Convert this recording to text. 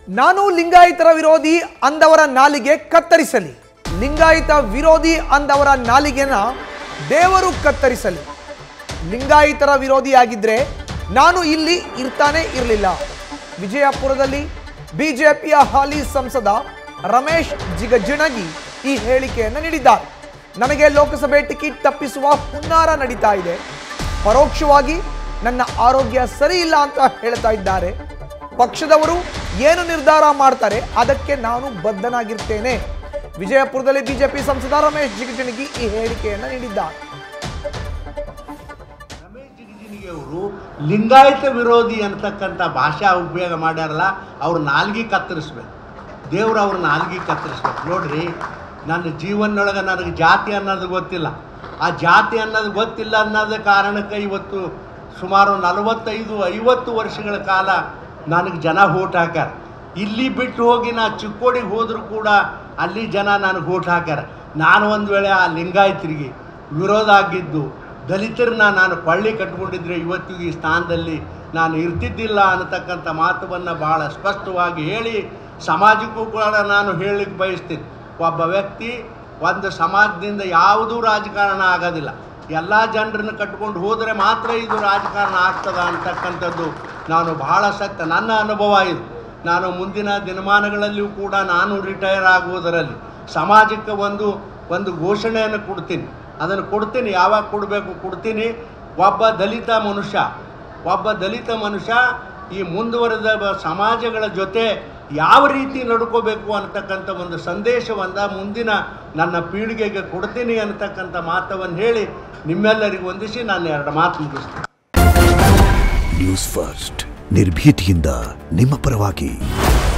ನಾನು ಲಿಂಗಾಯತರ ವಿರೋಧಿ ಅಂದವರ ನಾಲಿಗೆ ಕತ್ತರಿಸಲಿ ಲಿಂಗಾಯತ ವಿರೋಧಿ ಅಂದವರ ನಾಲಿಗೆನ ದೇವರು ಕತ್ತರಿಸಲಿ ಲಿಂಗಾಯತರ ವಿರೋಧಿಯಾಗಿದ್ರೆ ನಾನು ಇಲ್ಲಿ ಇರ್ತಾನೆ ಇರಲಿಲ್ಲ ವಿಜಯಪುರದಲ್ಲಿ ಬಿಜೆಪಿಯ ಹಾಲಿ ಸಂಸದ ರಮೇಶ್ ಜಿಗಜಿಣಗಿ ಈ ಹೇಳಿಕೆಯನ್ನು ನೀಡಿದ್ದಾರೆ ನನಗೆ ಲೋಕಸಭೆ ಟಿಕೆಟ್ ತಪ್ಪಿಸುವ ಹುನ್ನಾರ ನಡೀತಾ ಇದೆ ಪರೋಕ್ಷವಾಗಿ ನನ್ನ ಆರೋಗ್ಯ ಸರಿ ಇಲ್ಲ ಅಂತ ಹೇಳ್ತಾ ಇದ್ದಾರೆ ಪಕ್ಷದವರು ಏನು ನಿರ್ಧಾರ ಮಾಡ್ತಾರೆ ಅದಕ್ಕೆ ನಾನು ಬದ್ಧನಾಗಿರ್ತೇನೆ ವಿಜಯಪುರದಲ್ಲಿ ಬಿಜೆಪಿ ಸಂಸದ ರಮೇಶ್ ಜಿಗಜಿಣಗಿ ಈ ಹೇಳಿಕೆಯನ್ನು ನೀಡಿದ್ದಾರೆ ರಮೇಶ್ ಜಿಗಜಿಣಗಿ ಅವರು ಲಿಂಗಾಯತ ವಿರೋಧಿ ಅಂತಕ್ಕಂಥ ಭಾಷಾ ಉಪಯೋಗ ಮಾಡ್ಯಾರಲ್ಲ ಅವ್ರ ನಾಲ್ಗೆ ಕತ್ತರಿಸ್ಬೇಕು ದೇವ್ರು ಅವ್ರ ನಾಲ್ಗೆ ಕತ್ತರಿಸ್ಬೇಕು ನೋಡ್ರಿ ನನ್ನ ಜೀವನದೊಳಗೆ ನನಗೆ ಜಾತಿ ಅನ್ನೋದು ಗೊತ್ತಿಲ್ಲ ಆ ಜಾತಿ ಅನ್ನೋದು ಗೊತ್ತಿಲ್ಲ ಅನ್ನೋದ ಕಾರಣಕ್ಕೆ ಇವತ್ತು ಸುಮಾರು ನಲವತ್ತೈದು ಐವತ್ತು ವರ್ಷಗಳ ಕಾಲ ನನಗೆ ಜನ ಓಟ್ ಹಾಕ್ಯಾರ ಇಲ್ಲಿ ಬಿಟ್ಟು ಹೋಗಿ ನಾ ಚಿಕ್ಕೋಡಿಗೆ ಹೋದರೂ ಕೂಡ ಅಲ್ಲಿ ಜನ ನನಗೆ ಓಟ್ ಹಾಕ್ಯಾರ ನಾನು ಒಂದು ವೇಳೆ ಆ ಲಿಂಗಾಯತರಿಗೆ ವಿರೋಧ ಆಗಿದ್ದು ದಲಿತರನ್ನ ನಾನು ಕೊಳ್ಳಿ ಕಟ್ಕೊಂಡಿದ್ರೆ ಇವತ್ತಿಗೂ ಈ ಸ್ಥಾನದಲ್ಲಿ ನಾನು ಇರ್ತಿದ್ದಿಲ್ಲ ಅನ್ನತಕ್ಕಂಥ ಮಾತುವನ್ನು ಭಾಳ ಸ್ಪಷ್ಟವಾಗಿ ಹೇಳಿ ಸಮಾಜಕ್ಕೂ ಕೂಡ ನಾನು ಹೇಳಲಿಕ್ಕೆ ಬಯಸ್ತೀನಿ ಒಬ್ಬ ವ್ಯಕ್ತಿ ಒಂದು ಸಮಾಜದಿಂದ ಯಾವುದೂ ರಾಜಕಾರಣ ಆಗೋದಿಲ್ಲ ಎಲ್ಲ ಜನರನ್ನು ಕಟ್ಕೊಂಡು ಹೋದರೆ ಮಾತ್ರ ಇದು ರಾಜಕಾರಣ ಆಗ್ತದ ಅಂತಕ್ಕಂಥದ್ದು ನಾನು ಬಹಳ ಸತ್ಯ ನನ್ನ ಅನುಭವ ಇದು ನಾನು ಮುಂದಿನ ದಿನಮಾನಗಳಲ್ಲಿಯೂ ಕೂಡ ನಾನು ರಿಟೈರ್ ಆಗುವುದರಲ್ಲಿ ಸಮಾಜಕ್ಕೆ ಒಂದು ಒಂದು ಘೋಷಣೆಯನ್ನು ಕೊಡ್ತೀನಿ ಅದನ್ನು ಕೊಡ್ತೀನಿ ಯಾವಾಗ ಕೊಡಬೇಕು ಕೊಡ್ತೀನಿ ಒಬ್ಬ ದಲಿತ ಮನುಷ್ಯ ಒಬ್ಬ ದಲಿತ ಮನುಷ್ಯ ಈ ಮುಂದುವರೆದ ಬ- ಸಮಾಜಗಳ ಜೊತೆ ಯಾವ ರೀತಿ ನಡ್ಕೋಬೇಕು ಅಂತಕ್ಕಂಥ ಒಂದು ಸಂದೇಶವನ್ನು ಮುಂದಿನ ನನ್ನ ಪೀಳಿಗೆಗೆ ಕೊಡ್ತೀನಿ ಅಂತಕ್ಕಂಥ ಮಾತವನ್ನು ಹೇಳಿ ನಿಮ್ಮೆಲ್ಲರಿಗೂ ವಂದಿಸಿ ನಾನು ಎರಡು ಮಾತು ಮುಗಿಸ್ತೀನಿ ನ್ಯೂಸ್ ಫಸ್ಟ್ ನಿರ್ಭೀತಿಯಿಂದ ನಿಮ್ಮ ಪರವಾಗಿ